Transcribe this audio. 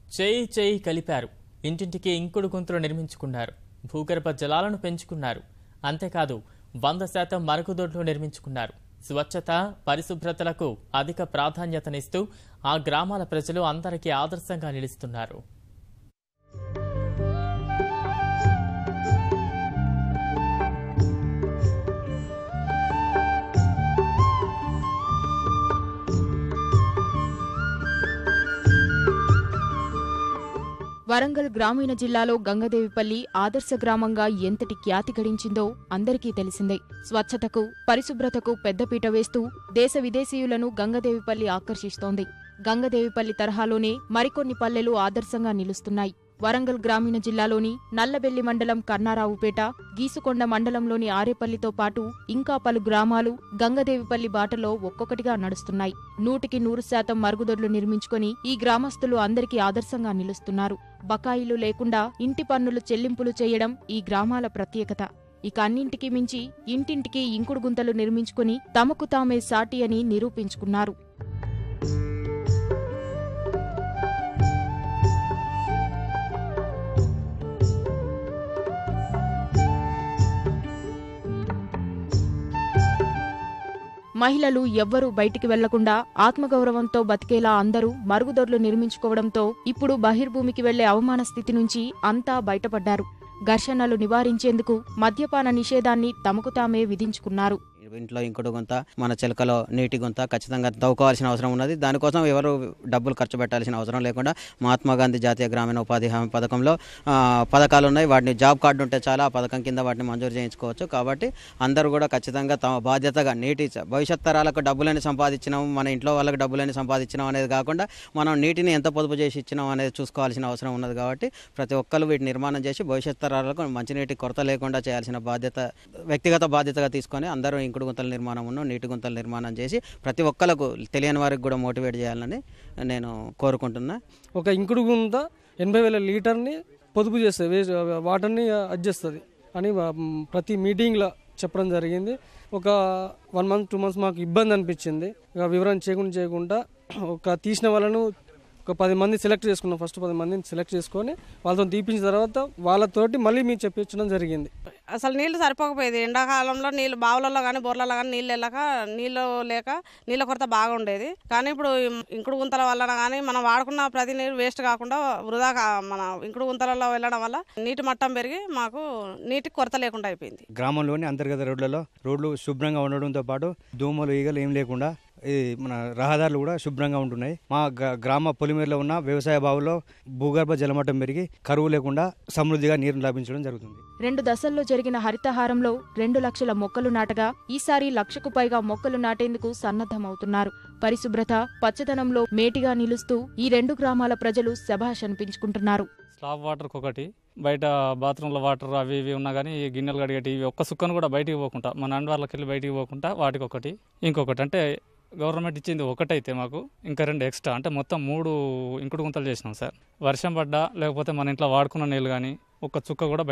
చేయి చేయి కలిపారు ఇంటింటికి ఇంకుడు గుంతలు నిర్మించుకున్నారు భూగర్భ జలాలను పెంచుకున్నారు అంతేకాదు వంద శాతం మరుగుదొడ్లు నిర్మించుకున్నారు స్వచ్ఛత పరిశుభ్రతలకు అధిక ప్రాధాన్యతనిస్తూ ఆ గ్రామాల ప్రజలు అందరికీ ఆదర్శంగా నిలుస్తున్నారు వరంగల్ గ్రామీణ జిల్లాలో గంగదేవిపల్లి ఆదర్శ గ్రామంగా ఎంతటి ఖ్యాతి గడించిందో అందరికీ తెలిసిందే స్వచ్ఛతకు పరిశుభ్రతకు పెద్దపీట వేస్తూ దేశ విదేశీయులను గంగదేవిపల్లి ఆకర్షిస్తోంది గంగదేవిపల్లి తరహాలోనే మరికొన్ని పల్లెలు ఆదర్శంగా నిలుస్తున్నాయి వరంగల్ గ్రామీణ జిల్లాలోని నల్లబెల్లి మండలం కన్నారావుపేట గీసుకొండ మండలంలోని ఆరేపల్లితో పాటు ఇంకా పలు గ్రామాలు గంగదేవిపల్లి బాటలో ఒక్కొక్కటిగా నడుస్తున్నాయి నూటికి నూరు శాతం మరుగుదొడ్లు నిర్మించుకొని ఈ గ్రామస్తులు అందరికీ ఆదర్శంగా నిలుస్తున్నారు బకాయిలు లేకుండా ఇంటి పన్నులు చెల్లింపులు చేయడం ఈ గ్రామాల ప్రత్యేకత ఇక అన్నింటికి మించి ఇంటింటికి ఇంకుడు గుంతలు నిర్మించుకుని తమకు తామే సాటి అని నిరూపించుకున్నారు మహిళలు ఎవ్వరూ బయటికి వెళ్లకుండా ఆత్మగౌరవంతో బతికేలా అందరూ మరుగుదొడ్లు నిర్మించుకోవడంతో ఇప్పుడు బహిర్భూమికి వెళ్లే అవమాన స్థితి నుంచి అంతా బయటపడ్డారు ఘర్షణలు నివారించేందుకు మద్యపాన నిషేధాన్ని తమకు తామే విధించుకున్నారు ఇంట్లో ఇంకోటి గుంత మన చిలకలో నీటి గుంత ఖచ్చితంగా తవ్వుకోవాల్సిన అవసరం ఉన్నది దానికోసం ఎవరు డబ్బులు ఖర్చు పెట్టాల్సిన అవసరం లేకుండా మహాత్మా గాంధీ జాతీయ గ్రామీణ ఉపాధి హామీ పథకంలో ఆ, పథకాలు ఉన్నాయి వాటిని జాబ్ కార్డు ఉంటే చాలా ఆ పథకం కింద వాటిని మంజూరు చేయించుకోవచ్చు కాబట్టి అందరూ కూడా ఖచ్చితంగా తమ బాధ్యతగా నీటి భవిష్యత్ తరాలకు డబ్బులని సంపాదించినాం మన ఇంట్లో వాళ్ళకి డబ్బులని సంపాదించినాం అనేది కాకుండా మనం నీటిని ఎంత పొదుపు చేసి ఇచ్చినాం అనేది చూసుకోవాల్సిన అవసరం ఉన్నది కాబట్టి ప్రతి ఒక్కరు వీటి నిర్మాణం చేసి భవిష్యత్ తరాలకు మంచినీటి కొరత లేకుండా చేయాల్సిన బాధ్యత వ్యక్తిగత బాధ్యతగా తీసుకొని అందరూ ఇంకుడు గుంతల నిర్మాణమును నీటి గుంతల నిర్మాణం చేసి ప్రతి ఒక్కరికి తెలియని వారికి కూడా మోటివేట్ చేయాలని నేను కోరుకుంటున్నా ఒక ఇంకుడు గుంత ఎనభై వేల లీటర్ని పొదుపు చేస్తుంది వేస్ట్ వాటర్ని అడ్జస్తుంది అని మా- మ్, ప్రతి మీటింగ్లో చెప్పడం జరిగింది ఒక వన్ మంత్ టూ మంత్స్ మాకు ఇబ్బంది అనిపించింది ఇక వివరణ చేయకుండా చేయకుండా ఒక తీసిన వాళ్ళను ఒక పది మంది సెలెక్ట్ చేసుకున్నాం ఫస్ట్ పది మందిని సెలెక్ట్ చేసుకొని వాళ్ళతో తీపించిన తర్వాత వాళ్ళతోటి మళ్ళీ మీకు చెప్పించడం జరిగింది అసలు నీళ్లు సరిపోకపోయేది ఎండాకాలంలో నీళ్ళు బావులలో కానీ బోర్లలో కానీ నీళ్ళు వెళ్ళక నీళ్ళు లేక నీళ్ళ కొరత బాగా ఉండేది కానీ ఇప్పుడు ఈ ఇంకుడు గుంతల వలన కానీ మనం వాడుకున్న ప్రతి నీరు వేస్ట్ కాకుండా వృధా కా- మన ఇంకుడు గుంతలలో వెళ్ళడం వల్ల నీటి మట్టం పెరిగి మాకు నీటి కొరత లేకుండా అయిపోయింది గ్రామంలోని అంతర్గత రోడ్లలో రోడ్లు శుభ్రంగా ఉండడంతో పాటు దోమలు ఈగలు ఏం లేకుండా ఈ మన రహదారులు కూడా శుభ్రంగా ఉంటున్నాయి మా గ్రా- గ్రామ పొలిమేరలో ఉన్న వ్యవసాయ బావుల్లో భూగర్భ జలమట్టం పెరిగి కరువు లేకుండా సమృద్ధిగా నీరు లభించడం జరుగుతుంది రెండు దశల్లో జరిగిన హరితహారంలో రెండు లక్షల మొక్కలు నాటగా ఈసారి లక్షకు పైగా మొక్కలు నాటేందుకు సన్నద్ధమవుతున్నారు పరిశుభ్రత పచ్చదనంలో మేటిగా నిలుస్తూ ఈ రెండు గ్రామాల ప్రజలు శభాష్ అనిపించుకుంటున్నారు స్లాబ్ వాటర్కి ఒకటి బయట బాత్రూంలో వాటర్ అవి ఇవి ఉన్నా కానీ ఈ గిన్నెలు కడిగేటి ఇవి ఒక్క సుక్కను కూడా బయటికి పోకుండా మన అండవార్లకి వెళ్ళి బయటికి పోకుండా వాటికి ఒకటి ఇంకొకటి అంటే గవర్నమెంట్ ఇచ్చింది ఒకటైతే మాకు ఇంకా రెండు ఎక్స్ట్రా అంటే మొత్తం మూడు ఇంకుడు గుంతలు చేసినాం సార్ వర్షం పడ్డా లేకపోతే మన ఇంట్లో వాడుకున్న నీళ్ళు కానీ ఒక్క చుక్క కూడా